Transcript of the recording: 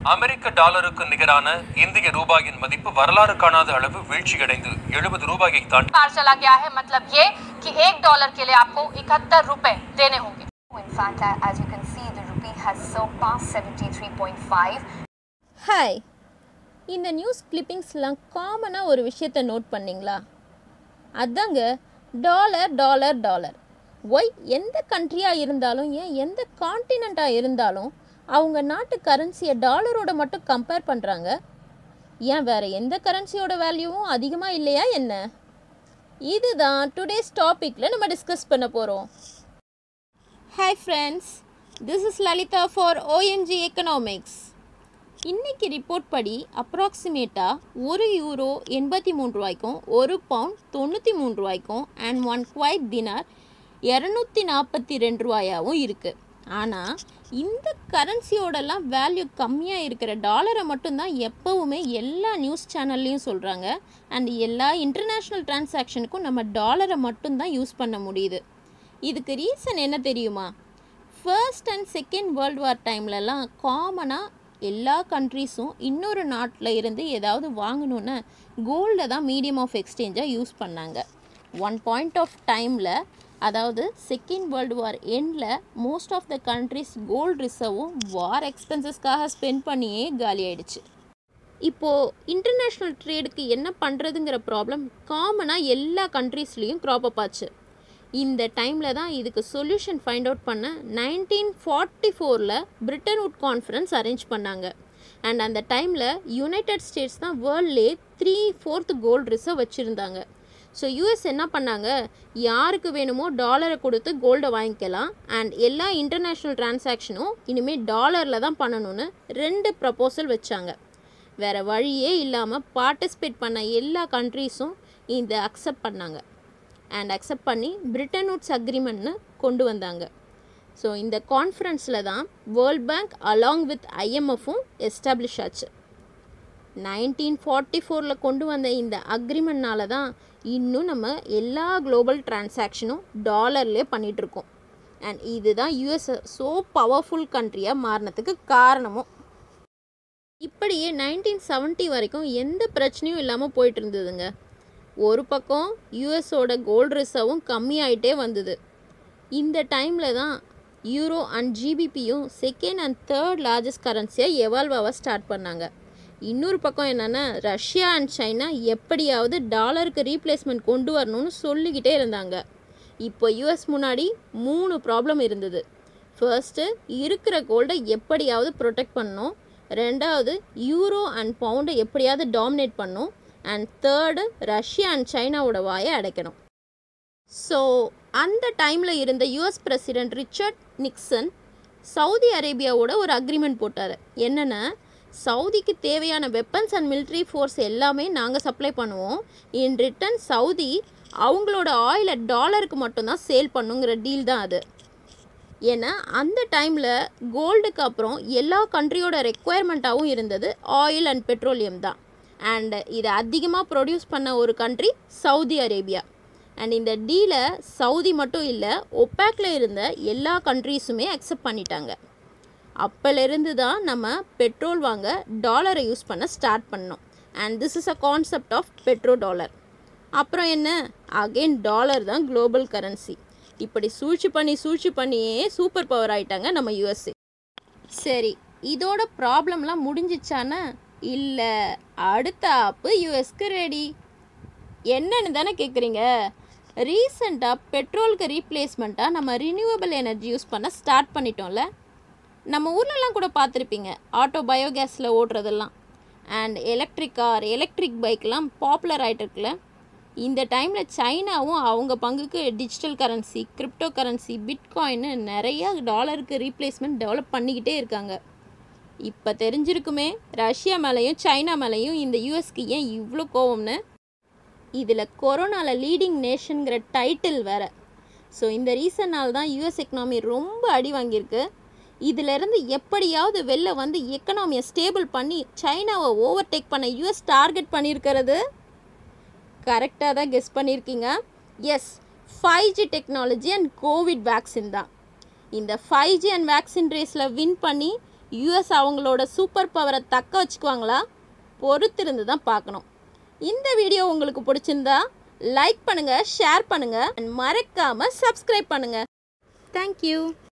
அமெரிக்க டாலருக்கு நிகரான இந்திய ரூபாயின் மதிப்பு வரலாறு காணாத அளவு வீழ்ச்சியடைந்து எழுபது ரூபாயை தாண்டி पार चला गया है मतलब ये कि एक डॉलर के लिए आपको इकहत्तर रुपए देने होंगे In fact, a- as you can see, the rupee has surpassed 73.5. Hi இந்த நியூஸ் கிளிப்பிங்ஸ்லாம் காமனாக ஒரு விஷயத்தை நோட் பண்ணிங்களா அதாங்க டாலர் டாலர் டாலர் ஒய் எந்த கண்ட்ரியாக இருந்தாலும் ஏன் எந்த காண்டினெண்ட்டாக இருந்தாலும் அவங்க நாட்டு கரன்சியை டாலரோட மட்டும் கம்பேர் பண்ணுறாங்க ஏன் வேறு எந்த கரன்சியோட வேல்யூவும் அதிகமாக இல்லையா என்ன இதுதான் டுடேஸ் டாப்பிக்கில் நம்ம டிஸ்கஸ் பண்ண போகிறோம் hi friends this is Lalitha for O N G economics இன்னைக்கு ரிப்போர்ட் படி அப்ராக்சிமேட்டாக ஒரு யூரோ எண்பத்தி மூணு ரூபாய்க்கும் ஒரு பவுண்ட் தொண்ணூற்றி மூணு ரூபாய்க்கும் அண்ட் ஒன் குவைட் தினார் இரநூத்தி நாற்பத்தி ரெண்டு ரூபாயாவும் இருக்குது ஆனால் இந்த கரன்சியோடலாம் வேல்யூ கம்மியாக இருக்கிற டாலரை மட்டும்தான் எப்போவுமே எல்லா நியூஸ் சேனல்லையும் சொல்கிறாங்க அண்ட் எல்லா இன்டர்நேஷ்னல் டிரான்சாக்ஷனுக்கும் நம்ம டாலரை மட்டும்தான் யூஸ் பண்ண முடியுது இதுக்கு ரீசன் என்ன தெரியுமா first and second world war டைம்லலாம் காமனாக எல்லா கண்ட்ரீஸும் இன்னொரு நாட்டில் இருந்து ஏதாவது வாங்கணுன்னு கோல்டை தான் மீடியம் ஆஃப் எக்ஸ்சேஞ்சாக யூஸ் பண்ணாங்க ஒன் பாயிண்ட் ஆஃப் டைமில் அதாவது செகண்ட் வேர்ல்டு வார் எண்டில் most of the countries gold ரிசர்வும் வார் எக்ஸ்பென்சஸ்க்காக ஸ்பெண்ட் பண்ணியே காலி ஆயிடுச்சு இப்போது இன்டர்நேஷ்னல் ட்ரேடுக்கு என்ன பண்ணுறதுங்கிற ப்ராப்ளம் காமனாக எல்லா கண்ட்ரீஸ்லேயும் க்ராப் அப் ஆச்சு இந்த டைமில் தான் இதுக்கு சொல்யூஷன் ஃபைண்ட் அவுட் பண்ண நைன்டீன் ஃபார்ட்டி ஃபோரில் பிரிட்டன் வுட் கான்ஃபரன்ஸ் அரேஞ்ச் பண்ணாங்க அண்ட் அந்த டைமில் யுனைடெட் ஸ்டேட்ஸ் தான் வேர்ல்ட்லே த்ரீ ஃபோர்த் கோல்டு ரிசர்வ் வச்சுருந்தாங்க ஸோ யூஎஸ் என்ன பண்ணாங்க யாருக்கு வேணுமோ டாலரை கொடுத்து கோல்டை வாங்கிக்கலாம் அண்ட் எல்லா இன்டர்நேஷ்னல் டிரான்சாக்ஷனும் இனிமேல் டாலரில் தான் பண்ணணும்னு ரெண்டு ப்ரப்போசல் வச்சாங்க வேறு வழியே இல்லாமல் பார்ட்டிசிபேட் பண்ண எல்லா கண்ட்ரீஸும் இதை அக்செப்ட் பண்ணாங்க அண்ட் அக்செப்ட் பண்ணி பிரிட்டன் உட்ஸ் அக்ரிமெண்ட்னு கொண்டு வந்தாங்க ஸோ இந்த கான்ஃபரன்ஸில் தான் வேர்ல்ட் பேங்க் அலாங் வித் ஐஎம்எஃப்பும் எஸ்டாப்ளிஷ் ஆச்சு நைன்டீன் ஃபார்ட்டி ஃபோரில் கொண்டு வந்த இந்த அக்ரிமெண்ட்னால தான் இன்னும் நம்ம எல்லா குளோபல் டிரான்சாக்ஷனும் டாலர்லேயே பண்ணிகிட்ருக்கோம் அண்ட் இதுதான் யூஎஸ் ஸோ பவர்ஃபுல் கண்ட்ரியாக மாறினதுக்கு காரணமும் இப்படியே நைன்டீன் செவன்ட்டி வரைக்கும் எந்த பிரச்சனையும் இல்லாமல் போயிட்டு இருந்ததுங்க ஒரு பக்கம் யூஎஸோட கோல்டு ரிசர்வும் கம்மியாயிட்டே வந்தது இந்த டைமில் தான் யூரோ அண்ட் ஜிபிபியும் செகண்ட் அண்ட் தேர்ட் லார்ஜஸ்ட் கரன்சியாக எவால்வ் ஆக ஸ்டார்ட் பண்ணாங்க இன்னொரு பக்கம் என்னென்னா ரஷ்யா அண்ட் சைனா எப்படியாவது டாலருக்கு ரீப்ளேஸ்மெண்ட் கொண்டு வரணும்னு சொல்லிக்கிட்டே இருந்தாங்க இப்போ யூஎஸ் முன்னாடி மூணு ப்ராப்ளம் இருந்தது ஃபர்ஸ்ட்டு இருக்கிற கோல்டை எப்படியாவது ப்ரொடெக்ட் பண்ணணும் ரெண்டாவது யூரோ அண்ட் பவுண்டை எப்படியாவது டாமினேட் பண்ணணும் அண்ட் தேர்டு ரஷ்யா அண்ட் சைனாவோட வாயை அடைக்கணும் ஸோ அந்த டைமில் இருந்த US president Richard Nixon Saudi அரேபியாவோட ஒரு அக்ரிமெண்ட் போட்டார் என்னென்னா சவுதிக்கு தேவையான வெப்பன்ஸ் அண்ட் military ஃபோர்ஸ் எல்லாமே நாங்கள் சப்ளை பண்ணுவோம் இன் ரிட்டன் சவுதி அவங்களோட ஆயிலை டாலருக்கு மட்டும்தான் சேல் பண்ணுங்கிற டீல் தான் அது ஏன்னா அந்த டைமில் கோல்டுக்கு அப்புறம் எல்லா கண்ட்ரியோட ரெக்குயர்மெண்ட்டாகவும் இருந்தது ஆயில் அண்ட் பெட்ரோலியம் தான் அண்ட் இதை அதிகமாக ப்ரொடியூஸ் பண்ண ஒரு கண்ட்ரி சவுதி அரேபியா அண்ட் இந்த டீலை சவுதி மட்டும் இல்லை ஒப்பேக்கில் இருந்த எல்லா கண்ட்ரீஸுமே அக்செப்ட் பண்ணிட்டாங்க அப்போலேருந்து தான் நம்ம பெட்ரோல் வாங்க டாலரை யூஸ் பண்ண ஸ்டார்ட் பண்ணோம் and this is a concept of petro dollar அப்புறம் என்ன அகெயின் டாலர் தான் குளோபல் கரன்சி இப்படி சூழ்ச்சி பண்ணி சூழ்ச்சி பண்ணியே சூப்பர் பவர் ஆயிட்டாங்க நம்ம யூஎஸ்ஏ சரி இதோட ப்ராப்ளம்லாம் முடிஞ்சிச்சானா இல்லை அடுத்த ஆப்பு யூஎஸ்க்கு ரெடி என்னன்னு தானே கேட்குறீங்க ரீசெண்டாக பெட்ரோலுக்கு ரீப்ளேஸ்மெண்ட்டாக நம்ம ரினியூவபிள் எனர்ஜி யூஸ் பண்ண ஸ்டார்ட் பண்ணிட்டோம்ல நம்ம ஊர்லலாம் கூட பார்த்துருப்பீங்க ஆட்டோ பயோகேஸில் ஓடுறதெல்லாம் அண்ட் எலக்ட்ரிக் கார் எலக்ட்ரிக் பைக்லாம் பாப்புலர் ஆகிட்டு இருக்குல்ல இந்த டைமில் சைனாவும் அவங்க பங்குக்கு டிஜிட்டல் கரன்சி கிரிப்டோ கரன்சி பிட்காயின்னு நிறைய டாலருக்கு ரீப்ளேஸ்மெண்ட் டெவலப் பண்ணிக்கிட்டே இருக்காங்க இப்போ தெரிஞ்சிருக்குமே ரஷ்யா மேலேயும் சைனா மேலேயும் இந்த யூஎஸ்க்கு ஏன் இவ்வளோ கோவம்னு இதில் கொரோனாவில் லீடிங் நேஷனுங்கிற டைட்டில் வேற ஸோ இந்த ரீசனால் தான் யூஎஸ் எக்கனாமி ரொம்ப அடி வாங்கியிருக்கு இதிலிருந்து எப்படியாவது வெளில வந்து எக்கனாமியை ஸ்டேபிள் பண்ணி சைனாவை ஓவர்டேக் பண்ண யூஎஸ் டார்கெட் பண்ணியிருக்கிறது கரெக்டாக தான் கெஸ் பண்ணியிருக்கீங்க yes five G technology and Covid vaccine தான் இந்த ஃபைவ் ஜி அண்ட் வேக்சின் ரேஸில் வின் பண்ணி யூஎஸ் அவங்களோட சூப்பர் பவரை தக்க வச்சுக்குவாங்களா பொறுத்திருந்து தான் பார்க்கணும் இந்த வீடியோ உங்களுக்கு பிடிச்சிருந்தா லைக் பண்ணுங்கள் ஷேர் பண்ணுங்கள் மறக்காமல் சப்ஸ்கிரைப் பண்ணுங்கள் தேங்க்யூ